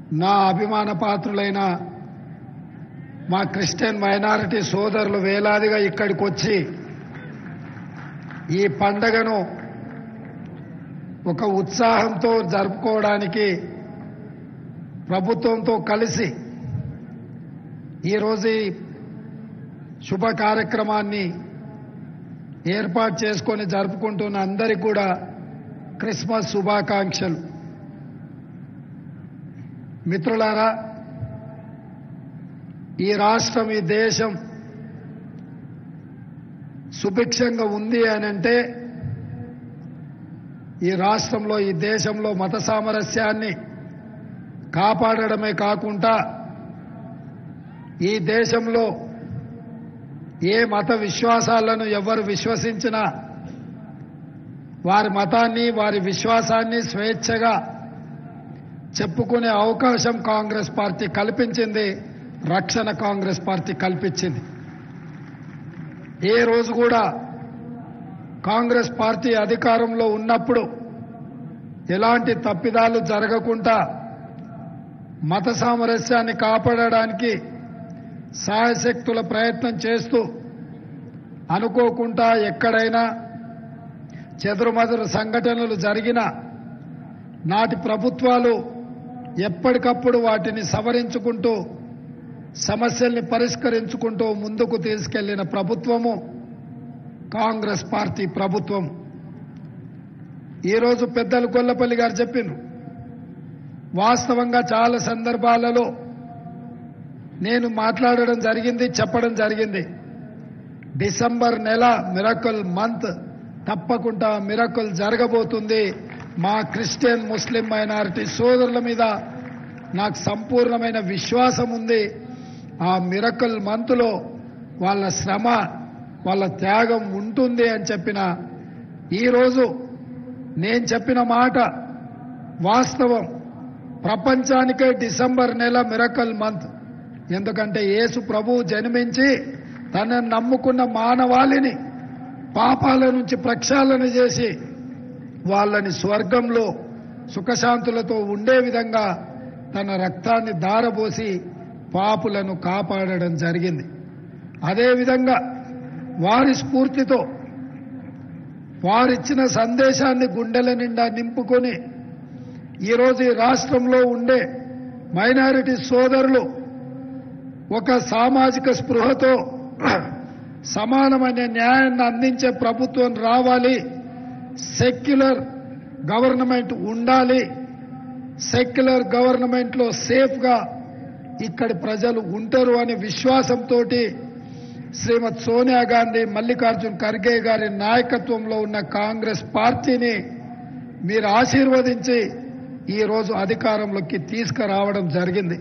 నా అభిమాన పాత్రులైన మా క్రిస్టియన్ మైనారిటీ సోదరులు వేలాదిగా ఇక్కడికి వచ్చి ఈ పండగను ఒక ఉత్సాహంతో జరుపుకోవడానికి ప్రభుత్వంతో కలిసి ఈరోజు ఈ శుభ కార్యక్రమాన్ని ఏర్పాటు చేసుకొని జరుపుకుంటున్న అందరికీ కూడా క్రిస్మస్ శుభాకాంక్షలు మిత్రులారా ఈ రాష్ట్రం ఈ దేశం సుభిక్షంగా ఉంది అని అంటే ఈ రాష్ట్రంలో ఈ దేశంలో మత సామరస్యాన్ని కాపాడడమే కాకుండా ఈ దేశంలో ఏ మత విశ్వాసాలను ఎవరు విశ్వసించినా వారి మతాన్ని వారి విశ్వాసాన్ని స్వేచ్ఛగా చెప్పుకునే అవకాశం కాంగ్రెస్ పార్టీ కల్పించింది రక్షణ కాంగ్రెస్ పార్టీ కల్పించింది ఏ రోజు కూడా కాంగ్రెస్ పార్టీ అధికారంలో ఉన్నప్పుడు ఎలాంటి తప్పిదాలు జరగకుండా మత సామరస్యాన్ని కాపాడడానికి సాయశక్తుల ప్రయత్నం చేస్తూ అనుకోకుండా ఎక్కడైనా చెదురుమదురు సంఘటనలు జరిగినా నాటి ప్రభుత్వాలు ఎప్పటికప్పుడు వాటిని సవరించుకుంటూ సమస్యల్ని పరిష్కరించుకుంటూ ముందుకు తీసుకెళ్లిన ప్రభుత్వము కాంగ్రెస్ పార్టీ ప్రభుత్వం ఈరోజు పెద్దలు గొల్లపల్లి గారు చెప్పిండ్రు వాస్తవంగా చాలా సందర్భాలలో నేను మాట్లాడడం జరిగింది చెప్పడం జరిగింది డిసెంబర్ నెల మిరకల్ మంత్ తప్పకుండా మిరకల్ జరగబోతుంది మా క్రిస్టియన్ ముస్లిం మైనారిటీ సోదరుల మీద నాకు సంపూర్ణమైన విశ్వాసం ఉంది ఆ మిరకల్ మంత్లో వాళ్ళ శ్రమ వాళ్ళ త్యాగం ఉంటుంది అని చెప్పిన ఈరోజు నేను చెప్పిన మాట వాస్తవం ప్రపంచానికే డిసెంబర్ నెల మిరకల్ మంత్ ఎందుకంటే యేసు ప్రభు జన్మించి తనను నమ్ముకున్న మానవాళిని పాపాల నుంచి ప్రక్షాళన చేసి వాళ్ళని స్వర్గంలో సుఖశాంతులతో ఉండే విధంగా తన రక్తాన్ని దారబోసి పాపులను కాపాడడం జరిగింది అదేవిధంగా వారి స్ఫూర్తితో వారిచ్చిన సందేశాన్ని గుండెల నిండా నింపుకొని ఈరోజు ఈ రాష్ట్రంలో ఉండే మైనారిటీ సోదరులు ఒక సామాజిక స్పృహతో సమానమైన న్యాయాన్ని అందించే ప్రభుత్వం రావాలి సెక్యులర్ గవర్నమెంట్ ఉండాలి సెక్యులర్ గవర్నమెంట్ లో సేఫ్ గా ఇక్కడి ప్రజలు ఉంటారు అనే విశ్వాసంతో శ్రీమతి సోనియా గాంధీ మల్లికార్జున్ ఖర్గే గారి నాయకత్వంలో ఉన్న కాంగ్రెస్ పార్టీని మీరు ఆశీర్వదించి ఈ రోజు అధికారంలోకి తీసుకురావడం జరిగింది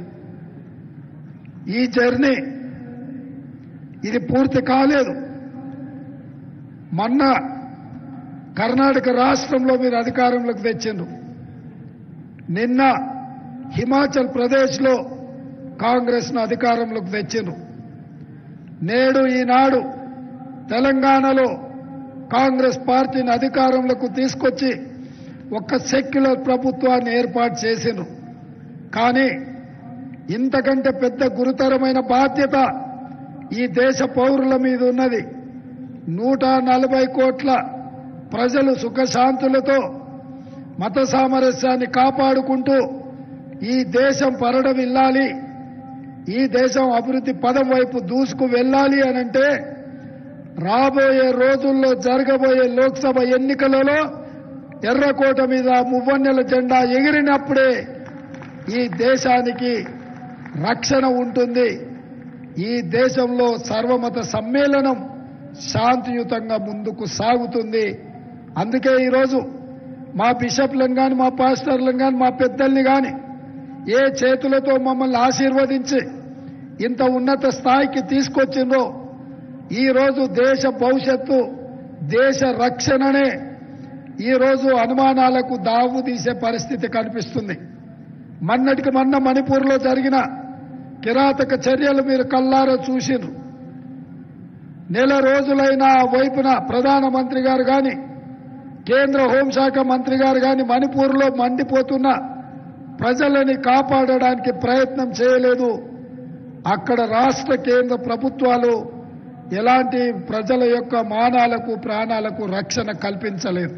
ఈ జర్నీ ఇది పూర్తి కాలేదు మొన్న కర్ణాటక రాష్ట్రంలో మీరు అధికారంలోకి తెచ్చిండ్రు నిన్న హిమాచల్ ప్రదేశ్లో కాంగ్రెస్ను అధికారంలోకి తెచ్చిండ్రు నేడు ఈనాడు తెలంగాణలో కాంగ్రెస్ పార్టీని అధికారంలోకి తీసుకొచ్చి ఒక సెక్యులర్ ప్రభుత్వాన్ని ఏర్పాటు చేసిండ్రు కానీ ఇంతకంటే పెద్ద గురుతరమైన బాధ్యత ఈ దేశ పౌరుల మీద ఉన్నది నూట నలభై కోట్ల ప్రజలు సుఖశాంతులతో మత సామరస్యాన్ని కాపాడుకుంటూ ఈ దేశం పరడవిల్లాలి ఈ దేశం అభివృద్ధి పదం వైపు దూసుకు వెళ్ళాలి అనంటే రాబోయే రోజుల్లో జరగబోయే లోక్సభ ఎన్నికలలో ఎర్రకోట మీద మువ్వన్నెల జెండా ఎగిరినప్పుడే ఈ దేశానికి రక్షణ ఉంటుంది ఈ దేశంలో సర్వమత సమ్మేళనం శాంతియుతంగా ముందుకు సాగుతుంది అందుకే ఈరోజు మా బిషప్లను కానీ మా పాస్టర్లను కానీ మా పెద్దల్ని కానీ ఏ చేతులతో మమ్మల్ని ఆశీర్వదించి ఇంత ఉన్నత స్థాయికి తీసుకొచ్చిండ్రో ఈరోజు దేశ భవిష్యత్తు దేశ రక్షణనే ఈరోజు అనుమానాలకు దావు తీసే పరిస్థితి కనిపిస్తుంది మొన్నటికి మొన్న మణిపూర్లో జరిగిన కిరాతక చర్యలు మీరు కల్లారా చూసిరు నెల రోజులైన ఆ వైపున ప్రధానమంత్రి గారు కానీ కేంద్ర హోంశాఖ మంత్రి గారు కానీ మణిపూర్లో మండిపోతున్న ప్రజలని కాపాడడానికి ప్రయత్నం చేయలేదు అక్కడ రాష్ట్ర కేంద్ర ప్రభుత్వాలు ఎలాంటి ప్రజల యొక్క మానాలకు ప్రాణాలకు రక్షణ కల్పించలేదు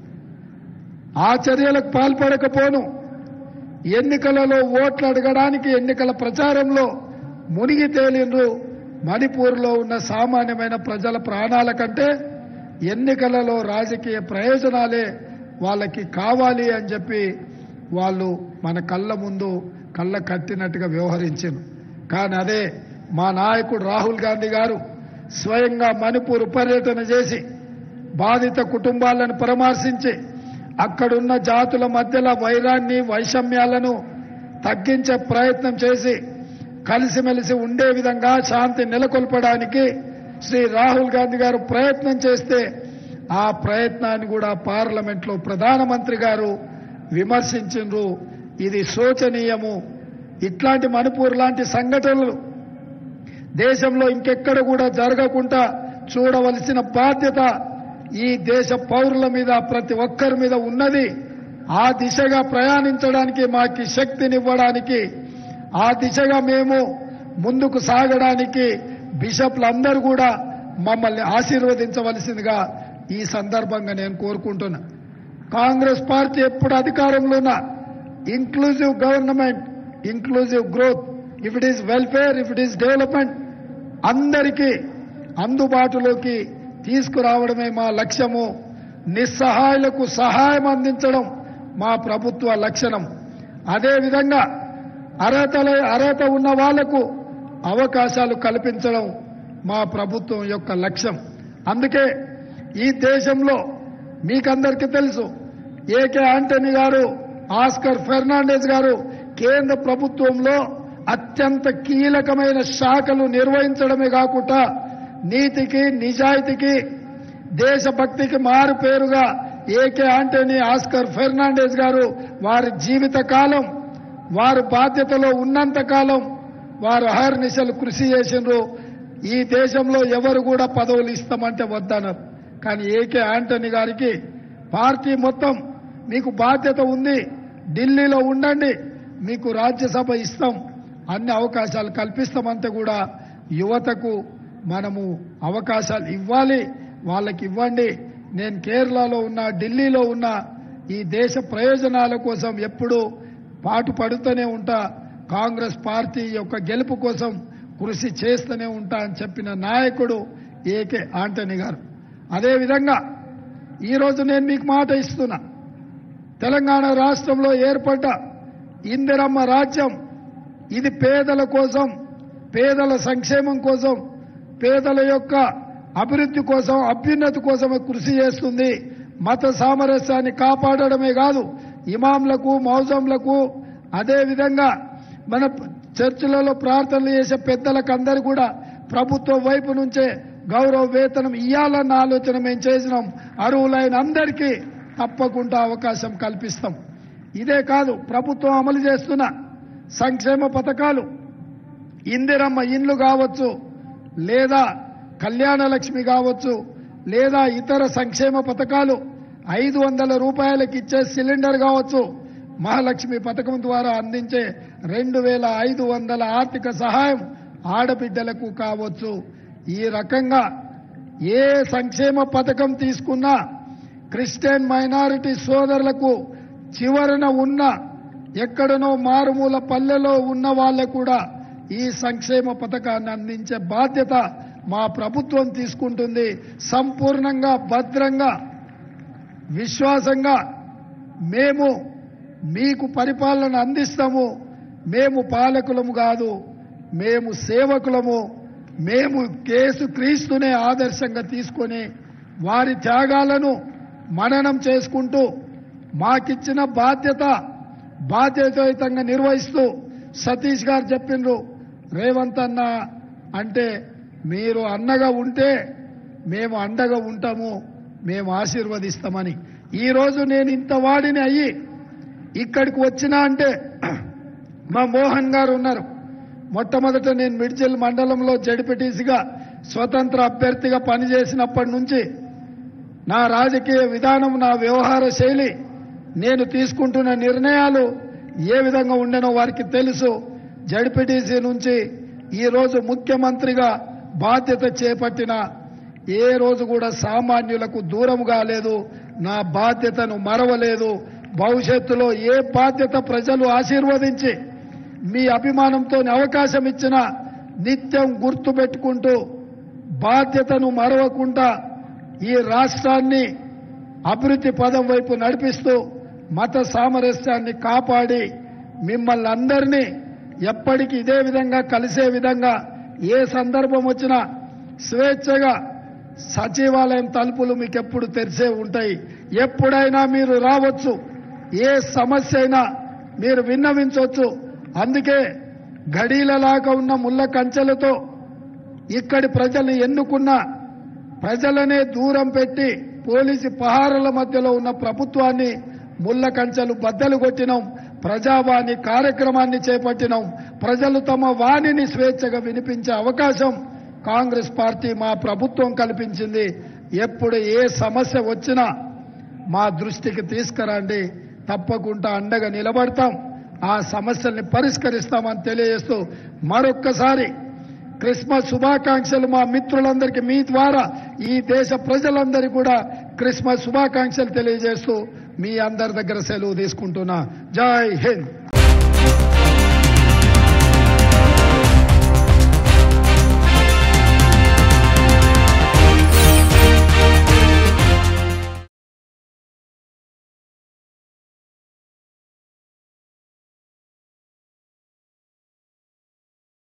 ఆ చర్యలకు పాల్పడకపోను ఎన్నికలలో ఓట్లు అడగడానికి ఎన్నికల ప్రచారంలో మునిగి తేలిండ్రు మణిపూర్లో ఉన్న సామాన్యమైన ప్రజల ప్రాణాల కంటే ఎన్నికలలో రాజకీయ ప్రయోజనాలే వాళ్ళకి కావాలి అని చెప్పి వాళ్ళు మన కళ్ళ ముందు కళ్ళ కట్టినట్టుగా వ్యవహరించారు కానీ అదే మా నాయకుడు రాహుల్ గాంధీ గారు స్వయంగా మణిపూర్ పర్యటన చేసి బాధిత కుటుంబాలను పరామర్శించి అక్కడున్న జాతుల మధ్యలో వైరాన్ని వైషమ్యాలను తగ్గించే ప్రయత్నం చేసి కలిసిమెలిసి ఉండే విధంగా శాంతి నెలకొల్పడానికి శ్రీ రాహుల్ గాంధీ గారు ప్రయత్నం చేస్తే ఆ ప్రయత్నాన్ని కూడా పార్లమెంట్లో ప్రధానమంత్రి గారు విమర్శించిండ్రు ఇది శోచనీయము ఇట్లాంటి మణిపూర్ లాంటి సంఘటనలు దేశంలో ఇంకెక్కడ కూడా జరగకుండా చూడవలసిన బాధ్యత ఈ దేశ పౌరుల మీద ప్రతి ఒక్కరి మీద ఉన్నది ఆ దిశగా ప్రయాణించడానికి మాకి శక్తినివ్వడానికి ఆ దిశగా మేము ముందుకు సాగడానికి బిషప్లందరూ కూడా మమ్మల్ని ఆశీర్వదించవలసిందిగా ఈ సందర్భంగా నేను కోరుకుంటున్నా కాంగ్రెస్ పార్టీ ఎప్పుడు అధికారంలో ఉన్న inclusive government inclusive growth if it is welfare if it is development అందరికీ అందుబాటులోకి తీసుకురావడమే మా లక్ష్యము నిస్సహాయులకు సహాయం అందించడం మా ప్రభుత్వ లక్షణం అదేవిధంగా అర్హతల అర్హత ఉన్న వాళ్లకు అవకాశాలు కల్పించడం మా ప్రభుత్వం యొక్క లక్ష్యం అందుకే ఈ దేశంలో మీకందరికీ తెలుసు ఏకే ఆంటనీ గారు ఆస్కర్ ఫెర్నాండెస్ గారు కేంద్ర ప్రభుత్వంలో అత్యంత కీలకమైన శాఖలు నిర్వహించడమే కాకుండా నీతికి నిజాయితీకి దేశభక్తికి మారు పేరుగా ఏకే ఆంటనీ ఆస్కర్ ఫెర్నాండెస్ గారు వారి జీవిత కాలం వారు బాధ్యతలో ఉన్నంత కాలం వారు అహర్నిశలు కృషి చేసిండ్రు ఈ దేశంలో ఎవరు కూడా పదవులు ఇస్తామంటే వద్దన్నారు కానీ ఏకే ఆంటనీ గారికి పార్టీ మొత్తం మీకు బాధ్యత ఉంది ఢిల్లీలో ఉండండి మీకు రాజ్యసభ ఇస్తాం అన్ని అవకాశాలు కల్పిస్తామంటే కూడా యువతకు మనము అవకాశాలు ఇవ్వాలి వాళ్ళకి ఇవ్వండి నేను కేరళలో ఉన్నా ఢిల్లీలో ఉన్నా ఈ దేశ ప్రయోజనాల కోసం ఎప్పుడూ పాటు పడుతూనే ఉంటా కాంగ్రెస్ పార్టీ యొక్క గెలుపు కోసం కృషి చేస్తూనే ఉంటా అని చెప్పిన నాయకుడు ఏకే ఆంటనీ గారు అదేవిధంగా ఈరోజు నేను మీకు మాట ఇస్తున్నా తెలంగాణ రాష్ట్రంలో ఏర్పడ్డ ఇందిరమ్మ రాజ్యం ఇది పేదల కోసం పేదల సంక్షేమం కోసం పేదల యొక్క అభివృద్ధి కోసం అభ్యున్నతి కోసమే కృషి చేస్తుంది మత సామరస్యాన్ని కాపాడడమే కాదు ఇమాంలకు మౌజంలకు అదేవిధంగా మన చర్చిలలో ప్రార్థనలు చేసే పెద్దలకు అందరు కూడా ప్రభుత్వం వైపు నుంచే గౌరవ వేతనం ఇయ్యాలన్న ఆలోచన మేము చేసినాం అర్హులైన అందరికీ తప్పకుండా అవకాశం కల్పిస్తాం ఇదే కాదు ప్రభుత్వం అమలు చేస్తున్న సంక్షేమ పథకాలు ఇందిరమ్మ ఇండ్లు కావచ్చు లేదా కళ్యాణ లక్ష్మి కావచ్చు లేదా ఇతర సంక్షేమ పథకాలు ఐదు వందల రూపాయలకి ఇచ్చే సిలిండర్ కావచ్చు మహాలక్ష్మి పథకం ద్వారా అందించే రెండు వేల ఐదు వందల ఆర్థిక సహాయం ఆడబిడ్డలకు కావచ్చు ఈ రకంగా ఏ సంక్షేమ పథకం తీసుకున్నా క్రిస్టియన్ మైనారిటీ సోదరులకు చివరన ఉన్న ఎక్కడనో మారుమూల పల్లెలో ఉన్న వాళ్ళకు కూడా ఈ సంక్షేమ పథకాన్ని అందించే బాధ్యత మా ప్రభుత్వం తీసుకుంటుంది సంపూర్ణంగా భద్రంగా విశ్వాసంగా మేము మీకు పరిపాలన అందిస్తాము మేము పాలకులము కాదు మేము సేవకులము మేము కేసు క్రీస్తునే ఆదర్శంగా తీసుకొని వారి త్యాగాలను మననం చేసుకుంటూ మాకిచ్చిన బాధ్యత బాధ్యతాయుతంగా నిర్వహిస్తూ సతీష్ గారు చెప్పిండ్రు రేవంత్ అన్న అంటే మీరు అన్నగా ఉంటే మేము అండగా ఉంటాము మేము ఆశీర్వదిస్తామని ఈరోజు నేను ఇంత వాడిని అయ్యి ఇక్కడికి వచ్చినా అంటే మా మోహన్ గారు ఉన్నారు మొట్టమొదట నేను మిడ్జిల్ మండలంలో జడిపెటీసిగా స్వతంత్ర అభ్యర్థిగా పనిచేసినప్పటి నుంచి నా రాజకీయ విధానం నా వ్యవహార శైలి నేను తీసుకుంటున్న నిర్ణయాలు ఏ విధంగా ఉండేనో వారికి తెలుసు జడ్పీటీసీ నుంచి ఈ రోజు ముఖ్యమంత్రిగా బాధ్యత చేపట్టిన ఏ రోజు కూడా సామాన్యులకు దూరం కాలేదు నా బాధ్యతను మరవలేదు భవిష్యత్తులో ఏ బాధ్యత ప్రజలు ఆశీర్వదించి మీ అభిమానంతో అవకాశం ఇచ్చిన నిత్యం గుర్తు పెట్టుకుంటూ బాధ్యతను మరవకుండా ఈ రాష్ట్రాన్ని అభివృద్ధి పదం వైపు నడిపిస్తూ మత సామరస్యాన్ని కాపాడి మిమ్మల్ని అందరినీ ఎప్పటికీ ఇదే విధంగా కలిసే విధంగా ఏ సందర్భం వచ్చినా స్వేచ్ఛగా సచివాలయం తలుపులు మీకు ఎప్పుడు తెరిసే ఉంటాయి ఎప్పుడైనా మీరు రావచ్చు ఏ సమస్య అయినా మీరు విన్నవించవచ్చు అందుకే గడీలలాగా ఉన్న ముళ్ళ కంచెలతో ఇక్కడి ప్రజల్ని ఎన్నుకున్న ప్రజలనే దూరం పెట్టి పోలీసు పహారాల మధ్యలో ఉన్న ప్రభుత్వాన్ని ముళ్ళ కంచెలు బద్దలు కొట్టినాం ప్రజావాణి కార్యక్రమాన్ని చేపట్టినాం ప్రజలు తమ వాణిని స్వేచ్ఛగా వినిపించే అవకాశం కాంగ్రెస్ పార్టీ మా ప్రభుత్వం కల్పించింది ఎప్పుడు ఏ సమస్య వచ్చినా మా దృష్టికి తీసుకురండి తప్పకుండా అండగా నిలబడతాం ఆ సమస్యల్ని పరిష్కరిస్తామని తెలియజేస్తూ మరొక్కసారి క్రిస్మస్ శుభాకాంక్షలు మా మిత్రులందరికీ మీ ద్వారా ఈ దేశ ప్రజలందరికీ కూడా క్రిస్మస్ శుభాకాంక్షలు తెలియజేస్తూ మీ అందరి దగ్గర సెలవు తీసుకుంటున్నా జై హింద్